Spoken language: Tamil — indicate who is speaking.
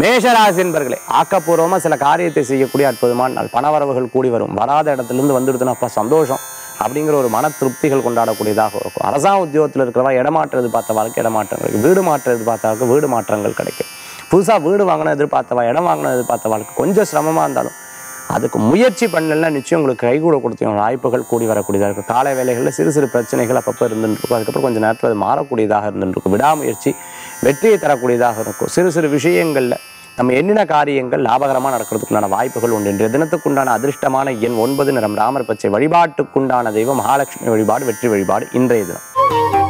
Speaker 1: மேஷராசி என்பர்களே ஆக்கப்பூர்வமா சில காரியத்தை செய்யக்கூடிய அற்புதமான நாள் பணவரவுகள் கூடி வரும் வராத இடத்துல இருந்து வந்துடுதுன்னா அப்பா சந்தோஷம் அப்படிங்கிற ஒரு மன திருப்திகள் கொண்டாடக்கூடியதாக இருக்கும் அரசாங்க உத்தியோகத்தில் இருக்கிறவா இடமாற்றம் எதிர்பார்த்தவாளுக்கு இடமாற்றம் கிடைக்கும் வீடு மாற்றம் எதிர்பார்த்தவாளுக்கு வீடு மாற்றங்கள் கிடைக்கும் புதுசாக வீடு வாங்கணும் எதிர்பார்த்தவா இடம் வாங்கணும் எதிர்பார்த்தவாளுக்கு கொஞ்சம் சிரமமாக இருந்தாலும் அதுக்கு முயற்சி பண்ணலன்னா நிச்சயம் உங்களுக்கு கைகூட கொடுத்த வாய்ப்புகள் கூடி வரக்கூடியதாக இருக்கும் காலை வேலைகளில் சிறு சிறு பிரச்சனைகள் அப்பப்போ இருந்துட்டு இருக்கும் அதுக்கப்புறம் கொஞ்சம் நேரத்தில் அது மாறக்கூடியதாக இருந்துட்டு இருக்கும் விடாமுயற்சி வெற்றியை தரக்கூடியதாக இருக்கும் சிறு சிறு விஷயங்களில் நம்ம எண்ணின காரியங்கள் லாபகரமாக நடக்கிறதுக்குண்டான வாய்ப்புகள் உண்டு இன்றைய தினத்துக்குண்டான அதிர்ஷ்டமான எண் ஒன்பது நிறம் ராமர் பச்சை வழிபாட்டுக்குண்டான தெய்வம் மகாலட்சுமி வழிபாடு வெற்றி வழிபாடு இன்றைய தினம்